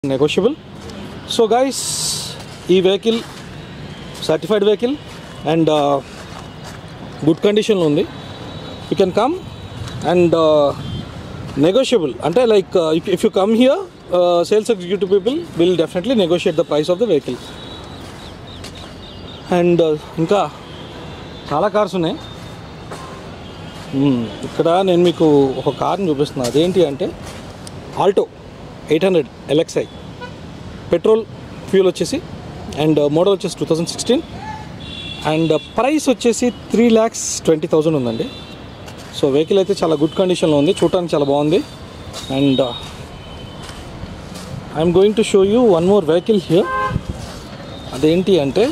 Negotiable so guys ఈ vehicle certified vehicle and good కండిషన్లో ఉంది you can come and negotiable అంటే like if you come here sales executive people will definitely negotiate the price of the vehicle and ఇంకా చాలా cars ఉన్నాయి మ్మ్. ఇక్కడ నేను మీకు ఒక కార్ని చూపిస్తున్నా అదేంటి అంటే Alto eight hundred LXI petrol fuel వచ్చేసి అండ్ మోడల్ వచ్చేసి two thousand sixteen and price వచ్చేసి త్రీ ల్యాక్స్ ట్వంటీ థౌజండ్ ఉందండి సో వెహికల్ అయితే చాలా గుడ్ కండిషన్లో ఉంది చూడటానికి చాలా బాగుంది and I'm going to show you one more vehicle here అదేంటి అంటే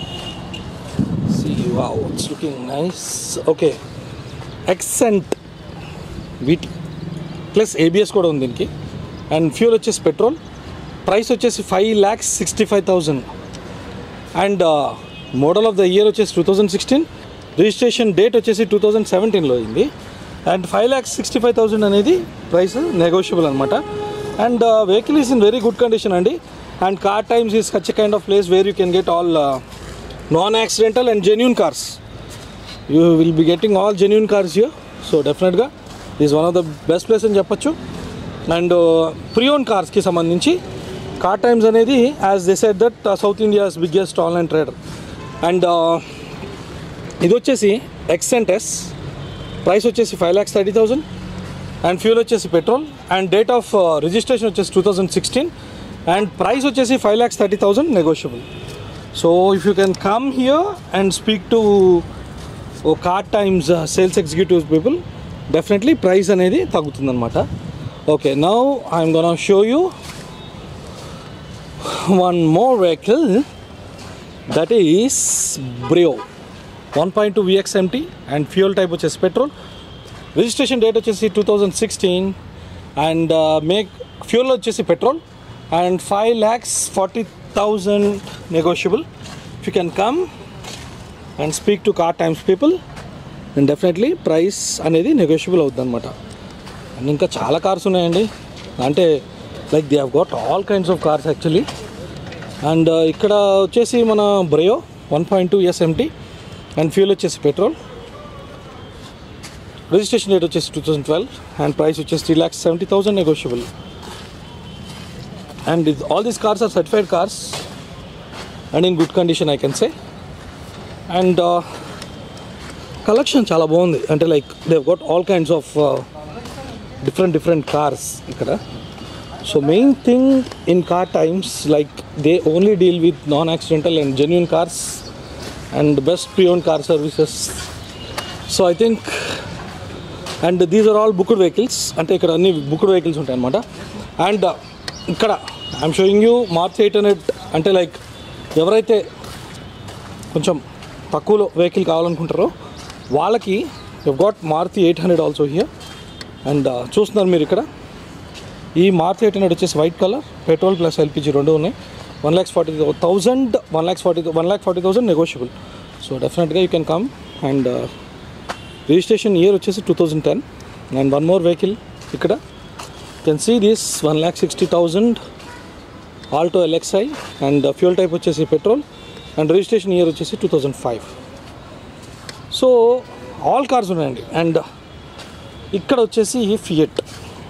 see wow it's looking nice okay Xcent వీటి ప్లస్ ఏబిఎస్ కూడా ఉంది దీనికి అండ్ ఫ్యూల్ వచ్చేసి పెట్రోల్ ప్రైస్ వచ్చేసి five lakhs sixty five thousand and model of the year వచ్చేసి two thousand sixteen registration date వచ్చేసి టూ థౌజండ్ సెవెంటీన్లో అయింది and five lakhs sixty five thousand అనేది ప్రైస్ నెగోషియబుల్ అనమాట and vehicle is in very good condition అండి and Car Times is such kind of place where you can get all non accidental and genuine cars you will be getting all genuine cars here so డెఫినెట్గా is one of the best place అని చెప్పొచ్చు and preowned కార్స్కి సంబంధించి Car Times అనేది as they set that South India's biggest online trader and ఇది వచ్చేసి Xcent S price వచ్చేసి five lakhs thirty thousand and fuel వచ్చేసి petrol and date of registration వచ్చేసి two thousand sixteen and price వచ్చేసి five lakhs thirty thousand negotiable so if you can come here and speak to oh Car Times sales executive people definitely price అనేది తగ్గుతుందన్నమాట okay now I'm gonna show you one more vehicle that is Brio one point two VX MT and fuel type వచ్చేసి petrol registration date వచ్చేసి two thousand sixteen and make fuel వచ్చేసి petrol and five lakhs forty thousand negotiable if you can come and speak to Car Times people and definitely price అనేది negotiable అవుతుంది అనమాట and ఇంకా చాలా cars ఉన్నాయండి అంటే like they have got all kinds of cars actually and ఇక్కడ వచ్చేసి మన Brio one point two years MT and fuel వచ్చేసి పెట్రోల్ రిజిస్ట్రేషన్ డేట్ వచ్చేసి two thousand twelve and price వచ్చేసి three lakhs seventy thousand negotiable and all these cars are certified cars and in good condition I can say and collection చాలా బాగుంది అంటే like they've got all kinds of different different cars ఇక్కడ so main thing in Car Times like they only deal with non accidental and genuine cars and best preowned car services so I think and these are all booked vehicles అంటే ఇక్కడ అన్ని booked vehicles ఉంటాయి అనమాట and ఇక్కడ I'm showing you March eight hundred అంటే like ఎవరైతే కొంచెం తక్కువలో వెహికల్ కావాలనుకుంటారో వాళ్ళకి got Maruti eight hundred also here and చూస్తున్నారు మీరు ఇక్కడ ఈ మారుతి ఎయిట్ హండ్రెడ్ వచ్చేసి white colour petrol plus LPG రెండు ఉన్నాయి one lakhs forty thousand one lakhs forty one lakh forty thousand negotiable so డెఫినెట్గా you can come and registration year వచ్చేసి two thousand ten and one more vehicle ఇక్కడ can see this one lakh sixty thousand Alto LXI and fuel type వచ్చేసి petrol and registration year వచ్చేసి two thousand five so all cars ఉన్నాయండి and ఇక్కడ వచ్చేసి Fiat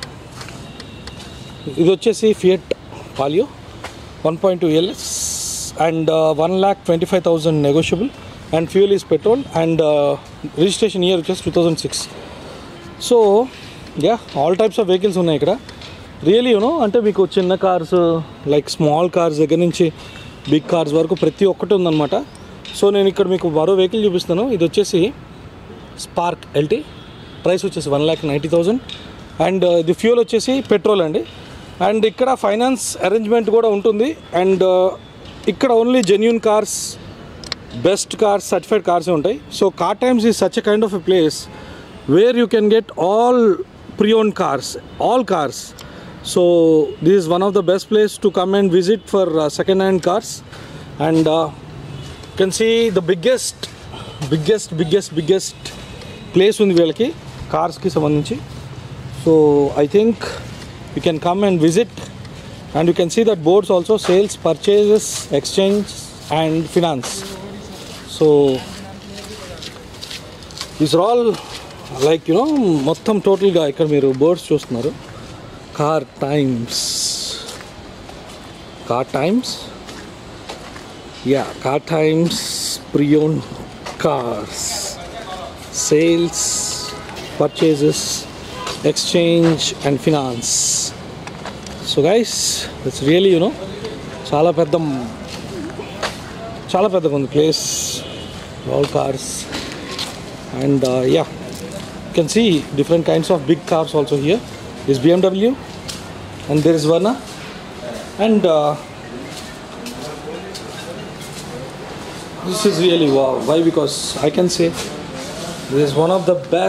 ఇది వచ్చేసి Fiat Palio one point two LS and one lakh twenty five thousand negotiable and fuel is petrol and registration year వచ్చేసి two thousand six so yeah all types of vehicles ఉన్నాయి ఇక్కడ really you know అంటే మీకు చిన్న cars like small cars దగ్గర నుంచి big cars వరకు ప్రతి ఒక్కటి ఉందన్నమాట సో నేను ఇక్కడ మీకు మరో వెహికల్ చూపిస్తాను ఇది వచ్చేసి స్పార్క్ ఎల్టీ ప్రైస్ వచ్చేసి one lakh ninety thousand and ఇది ఫ్యూల్ వచ్చేసి పెట్రోల్ అండి అండ్ ఇక్కడ ఫైనాన్స్ అరేంజ్మెంట్ కూడా ఉంటుంది అండ్ ఇక్కడ only genuine cars best cars certified కార్సే ఉంటాయి so Car Times is such a kind of a place where you can get all pre-owned cars all cars so this is one of the best place to come and visit for second hand cars and can see the biggest biggest biggest biggest place ఉంది వీళ్ళకి కార్స్కి సంబంధించి so I think you can come and visit and you can see that boards also sales purchases exchange and finance so these are all like you know మొత్తం టోటల్గా ఇక్కడ మీరు boards చూస్తున్నారు Car Times Car Times yeah Car Times pre-owned cars sales purchases exchange and finance so guys it's really you know చాలా పెద్ద చాలా పెద్దగా ఉంది place all cars and uh, yeah you can see different kinds of big cars also here is bmw and there is Verna and uh, this is really wow why because i can say this is one of the best